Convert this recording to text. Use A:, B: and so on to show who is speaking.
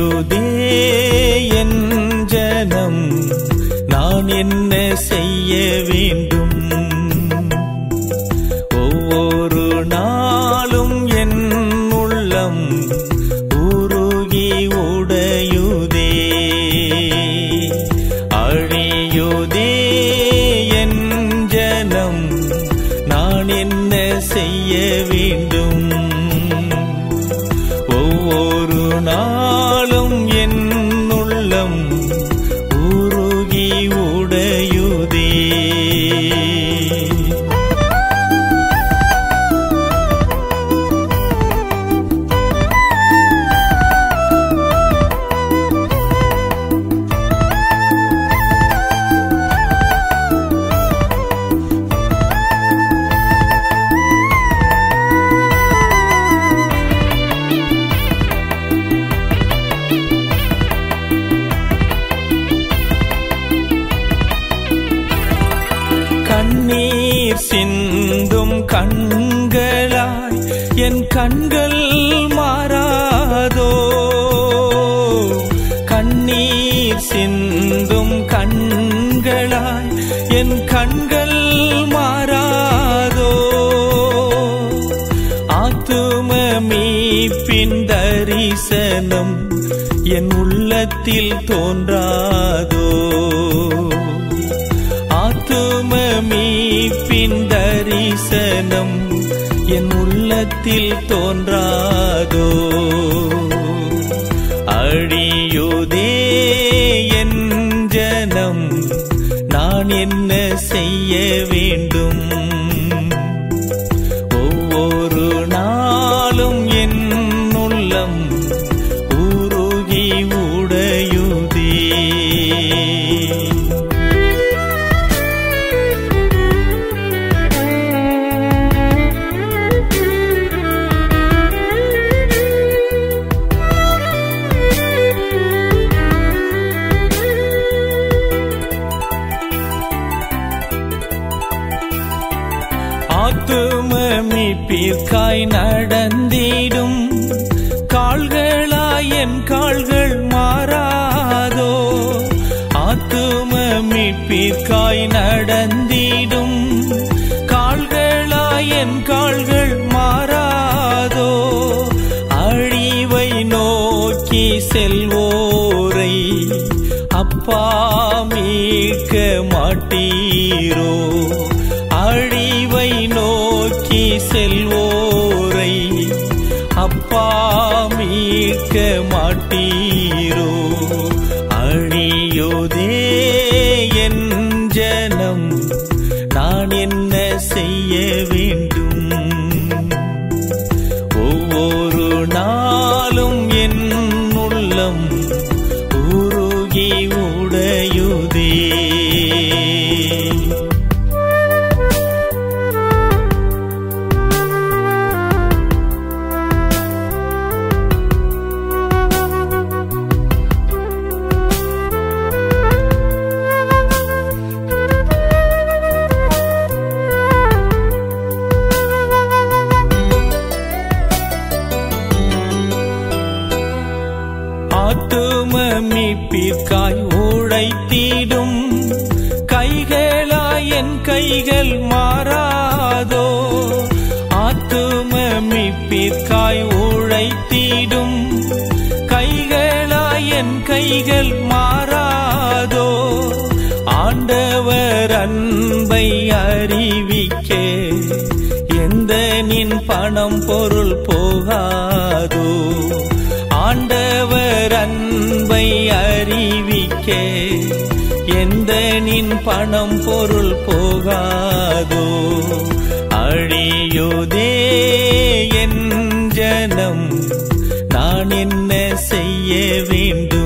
A: அழியுதே என் ஜனம் நான் என்ன செய்ய வேண்டும் ஒவ்வொரு நாளும் என் உள்ளம் உருகி உடையுதே அழியுதே என் ஜனம் நான் என்ன செய்ய வேண்டும் ஒவ்வொரு நாளும் என் உள்ளம் உருகி உடையுதே கண்ணீர் சிந்தும் கண்களாய் என் கண்கள் மாறாதோ கண்ணீர் சிந்தும் கண்களாய் என் கண்கள் மாறாதோ ஆத்தும மீட்பின் தரிசனம் என் உள்ளத்தில் தோன்றாதோ ஆத்தும மீட்பின் தரிசனம் என் உள்ளத்தில் தோன்றாதோ அழியுதே என் ஜனம் நான் என்ன செய்ய வேண்டும் ஒவ்வொரு நாளும் என் உள்ளம் உருகி உடையுதே ஆத்தும மீட்பிற்காய் நடந்திடும் கால்களாய் என் கால்கள் மாறாதோ ஆத்தும மீட்பிற்காய் நடந்திடும் கால்களாய் என் கால்கள் மாறாதோ அழிவை நோக்கி செல்வோரை அப்பா மீட்க மாட்டீரோ அழிவை நோக்கி செல்வோரை அப்பா மீட்க மாட்டீரோ அழியோதே என் ஜனம் நான் என்ன செய்ய வேண்டும் ஒவ்வொரு நாளும் என் உள்ளம் உருகி உடையுதே ஆத்தும மீட்பிற்காய் உழைத்திடும் கைகளாய் என் கைகள் மாறாதோ ஆத்தும மீட்பிற்காய் உழைத்திடும் கைகளாய் என் கைகள் மாறாதோ ஆண்டவர் அன்பை அறிவிக்க எந்த நின் பணம் பொருள் போகாதோ ஆண்டவர் அன்பை அறிவிக்க எந்த நின் பணம் பொருள் போகாதோ அழியோதே என் ஜனம் நான் என்ன செய்ய வேண்டும்